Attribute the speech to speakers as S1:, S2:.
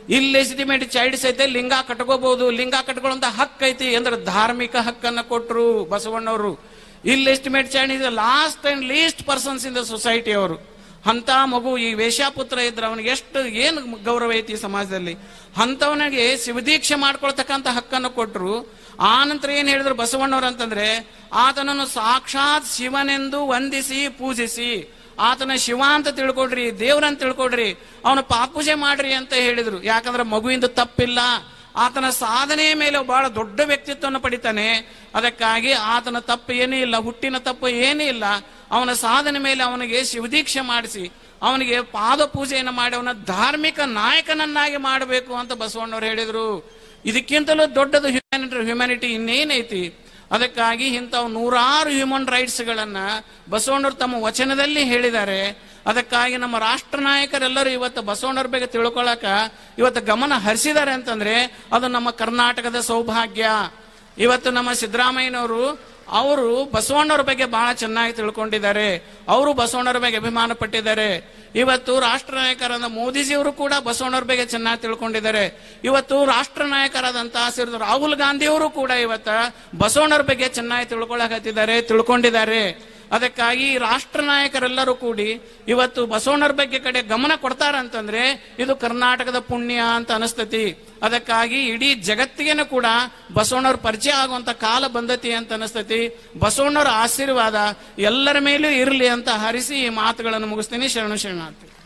S1: ಇಲ್ಲೆಜಿಟಿಮೇಟ್ child's ಐತೆ ಲಿಂಗ ಕಟ್ಕೋಬಹುದು ಲಿಂಗ ಕಟ್ಕೊಳ್ಳುವಂತ ಹಕ್ ಐತಿ ಅಂದ್ರೆ ಧಾರ್ಮಿಕ ಹಕ್ಕನ್ನ ಕೊಟ್ರು ಬಸವಣ್ಣವರು ಇಲ್ಲೆಸ್ಟಿಮೇಟ್ child is last and least persons in the society ಅವರು ಅಂತ ಮಗು ಈ ವೇಶ್ಯಾಪುತ್ರ ಇದ್ರೆ ಅವನಿಗೆ ಎಷ್ಟು ಏನು ಗೌರವ ಐತಿ ಈ ಸಮಾಜದಲ್ಲಿ ಅಂತವನಿಗೆ ಶಿವದೀಕ್ಷೆ ಮಾಡ್ಕೊಳ್ತಕ್ಕಂಥ ಹಕ್ಕನ್ನು ಕೊಟ್ರು ಆ ನಂತರ ಏನ್ ಹೇಳಿದ್ರು ಬಸವಣ್ಣವ್ರು ಅಂತಂದ್ರೆ ಆತನನ್ನು ಸಾಕ್ಷಾತ್ ಶಿವನೆಂದು ವಂದಿಸಿ ಪೂಜಿಸಿ ಆತನ ಶಿವ ಅಂತ ತಿಳ್ಕೊಡ್ರಿ ದೇವ್ರಂತ ತಿಳ್ಕೊಡ್ರಿ ಅವನ ಪಾಪೂಜೆ ಮಾಡ್ರಿ ಅಂತ ಹೇಳಿದ್ರು ಯಾಕಂದ್ರೆ ಮಗುವಿಂದ ತಪ್ಪಿಲ್ಲ ಆತನ ಸಾಧನೆಯ ಮೇಲೆ ಬಹಳ ದೊಡ್ಡ ವ್ಯಕ್ತಿತ್ವವನ್ನು ಪಡಿತಾನೆ ಅದಕ್ಕಾಗಿ ಆತನ ತಪ್ಪು ಏನೂ ಇಲ್ಲ ಹುಟ್ಟಿನ ತಪ್ಪು ಏನೂ ಇಲ್ಲ ಅವನ ಸಾಧನೆ ಮೇಲೆ ಅವನಿಗೆ ಶಿವದೀಕ್ಷೆ ಮಾಡಿಸಿ ಅವನಿಗೆ ಪಾದ ಪೂಜೆಯನ್ನು ಮಾಡಿ ಅವನ ಧಾರ್ಮಿಕ ನಾಯಕನನ್ನಾಗಿ ಮಾಡಬೇಕು ಅಂತ ಬಸವಣ್ಣವ್ರು ಹೇಳಿದ್ರು ಇದಕ್ಕಿಂತಲೂ ದೊಡ್ಡದು ಹ್ಯುಮ್ಯಾನಿಟಿ ಹ್ಯುಮ್ಯಾನಿಟಿ ಇನ್ನೇನೈತಿ ಅದಕ್ಕಾಗಿ ಇಂಥವು ನೂರಾರು ಹ್ಯೂಮನ್ ರೈಟ್ಸ್ ಗಳನ್ನ ಬಸವಣ್ಣರು ತಮ್ಮ ವಚನದಲ್ಲಿ ಹೇಳಿದ್ದಾರೆ ಅದಕ್ಕಾಗಿ ನಮ್ಮ ರಾಷ್ಟ್ರ ನಾಯಕರೆಲ್ಲರೂ ಇವತ್ತು ಬಸವಣ್ಣರ ಬಗ್ಗೆ ತಿಳ್ಕೊಳಕ ಇವತ್ತು ಗಮನ ಹರಿಸಿದ್ದಾರೆ ಅಂತಂದ್ರೆ ಅದು ನಮ್ಮ ಕರ್ನಾಟಕದ ಸೌಭಾಗ್ಯ ಇವತ್ತು ನಮ್ಮ ಸಿದ್ದರಾಮಯ್ಯನವರು ಅವರು ಬಸವಣ್ಣವ್ರ ಬಗ್ಗೆ ಬಹಳ ಚೆನ್ನಾಗಿ ತಿಳ್ಕೊಂಡಿದ್ದಾರೆ ಅವರು ಬಸವಣ್ಣರ ಬಗ್ಗೆ ಅಭಿಮಾನ ಪಟ್ಟಿದ್ದಾರೆ ಇವತ್ತು ರಾಷ್ಟ್ರ ನಾಯಕರಾದ ಮೋದಿಜಿಯವರು ಕೂಡ ಬಸವಣ್ಣವ್ರ ಬಗ್ಗೆ ಚೆನ್ನಾಗಿ ತಿಳ್ಕೊಂಡಿದ್ದಾರೆ ಇವತ್ತು ರಾಷ್ಟ್ರ ನಾಯಕರಾದಂತಹ ಶ್ರೀ ರಾಹುಲ್ ಗಾಂಧಿಯವರು ಕೂಡ ಇವತ್ತ ಬಸವಣ್ಣರ ಬಗ್ಗೆ ಚೆನ್ನಾಗಿ ತಿಳ್ಕೊಳಕತ್ತಿದ್ದಾರೆ ತಿಳ್ಕೊಂಡಿದ್ದಾರೆ ಅದಕ್ಕಾಗಿ ರಾಷ್ಟ್ರ ನಾಯಕರೆಲ್ಲರೂ ಕೂಡಿ ಇವತ್ತು ಬಸವಣ್ಣರ ಬಗ್ಗೆ ಕಡೆ ಗಮನ ಕೊಡ್ತಾರಂತಂದ್ರೆ ಇದು ಕರ್ನಾಟಕದ ಪುಣ್ಯ ಅಂತ ಅನಿಸ್ತತಿ ಅದಕ್ಕಾಗಿ ಇಡೀ ಜಗತ್ತಿಗೆನೂ ಕೂಡ ಬಸವಣ್ಣವ್ರ ಪರಿಚಯ ಆಗುವಂತ ಕಾಲ ಬಂದತಿ ಅಂತ ಅನಿಸ್ತತಿ ಬಸವಣ್ಣವರ ಆಶೀರ್ವಾದ ಎಲ್ಲರ ಮೇಲೂ ಇರಲಿ ಅಂತ ಹರಿಸಿ ಈ ಮಾತುಗಳನ್ನು ಮುಗಿಸ್ತೀನಿ ಶರಣು ಶರಣಾರ್ಥಿ